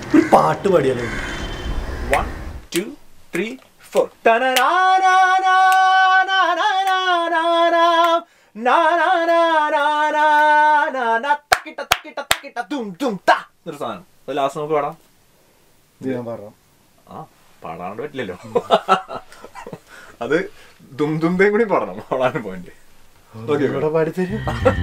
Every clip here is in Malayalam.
ഒരു പാട്ട് പാടിയാലോ വൺ ടു ത്രീ ഫോർ ഒരു സാധനം അത് ലാസ്റ്റ് നമുക്ക് പാടാം ഇത് ഞാൻ പറഞ്ഞു ആ പാടാണ്ട് പറ്റില്ലല്ലോ അത് ദും ദുംതയും കൂടി പാടണം പാടാൻ പോയിന്റ് ഓക്കെ ഇവിടെ പാടിത്തരും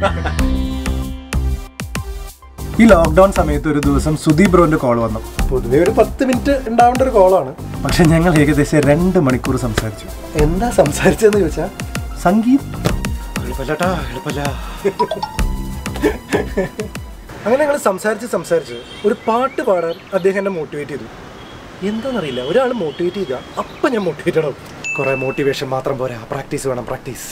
ഈ ലോക്ക്ഡൌൺ സമയത്ത് ഒരു ദിവസം സുദീപ് ബ്രോന്റെ കോൾ വന്നു പൊതുവെ ഒരു പത്ത് മിനിറ്റ് ഉണ്ടാവേണ്ട ഒരു കോളാണ് പക്ഷെ ഞങ്ങൾ ഏകദേശം രണ്ട് മണിക്കൂർ സംസാരിച്ചു എന്താ സംസാരിച്ചതെന്ന് ചോദിച്ചാ സംഗീത് എളുപ്പല്ലാട്ടാ എളുപ്പല്ല അങ്ങനെ ഞങ്ങൾ സംസാരിച്ച് സംസാരിച്ച് ഒരു പാട്ട് പാടാൻ അദ്ദേഹം എന്നെ മോട്ടിവേറ്റ് ചെയ്തു എന്താണെന്നറിയില്ല ഒരാൾ മോട്ടിവേറ്റ് ചെയ്താൽ അപ്പം ഞാൻ മോട്ടിവേറ്റഡ് ആവും കുറേ മോട്ടിവേഷൻ മാത്രം പോരാ പ്രാക്ടീസ് വേണം പ്രാക്ടീസ്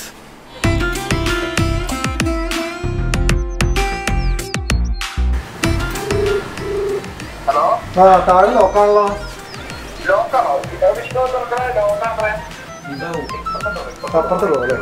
ആ താഴെ നോക്കാണല്ലോ അപ്പുറത്തെ റോളേ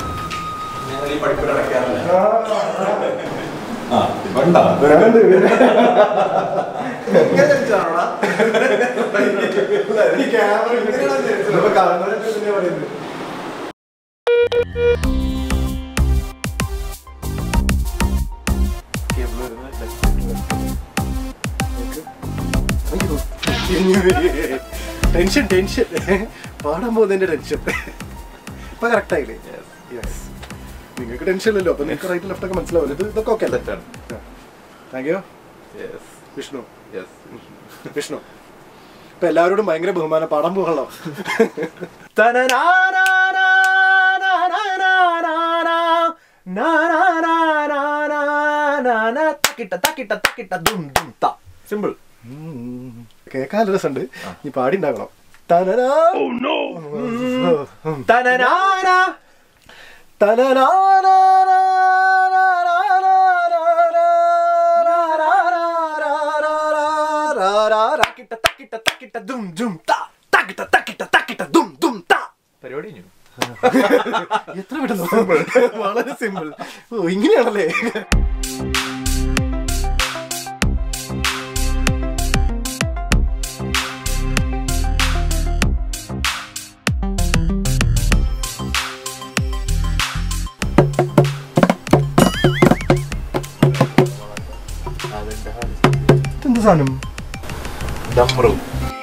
ടെൻഷൻ ടെൻഷൻ പാടാൻ പോകുന്നതിന്റെ ടെൻഷൻ ഇപ്പൊ കറക്റ്റ് ആയില്ലേ യെസ് നിങ്ങൾക്ക് ടെൻഷൻ ഇല്ലല്ലോ അപ്പൊ നിങ്ങൾക്ക് റൈറ്റ് ലെഫ്റ്റ് ഒക്കെ മനസ്സിലാവില്ല ഇത് ഇതൊക്കെ ഓക്കെ അല്ലേ താങ്ക് യു വിഷ്ണു വിഷ്ണു ഇപ്പൊ എല്ലാവരോടും ഭയങ്കര ബഹുമാനം പാടാൻ പോകണല്ലോ സിമ്പിൾ കേൾക്കാൻ നല്ല രസമുണ്ട് ഈ പാടി ഉണ്ടാകണം തനനാ പരിപാടി കഴിഞ്ഞു എത്ര പെട്ടെന്ന് വളരെ സിമ്പിൾ ഓ ഇങ്ങനെയാണല്ലേ എന്ത് സാധനം ഡമ്രു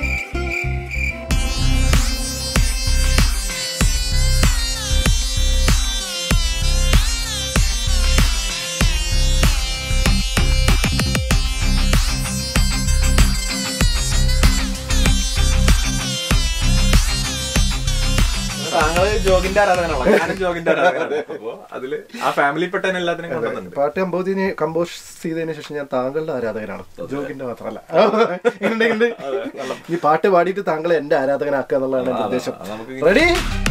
താങ്കള് ജോഗിന്റെ ആരാധകനാണല്ലോ ഞാനും ജോഗിന്റെ ആരാധകനാണ് അപ്പൊ അതില് ആ ഫാമിലിപ്പെട്ട എല്ലാത്തിനും കൊണ്ടുവന്നുണ്ട് പാട്ട് കമ്പോസിന് കമ്പോസ് ചെയ്തതിന് ശേഷം ഞാൻ താങ്കളുടെ ആരാധകനാണ് ജോഗിന്റെ മാത്രമല്ല ഇങ്ങനെയുണ്ട്. ഈ പാട്ട് പാടിയിട്ട് താങ്കളെ എന്റെ ആരാധകനാക്കുക എന്നുള്ളതാണ് എന്റെ അതാ, ഉദ്ദേശം അത് നമുക്ക് റെഡി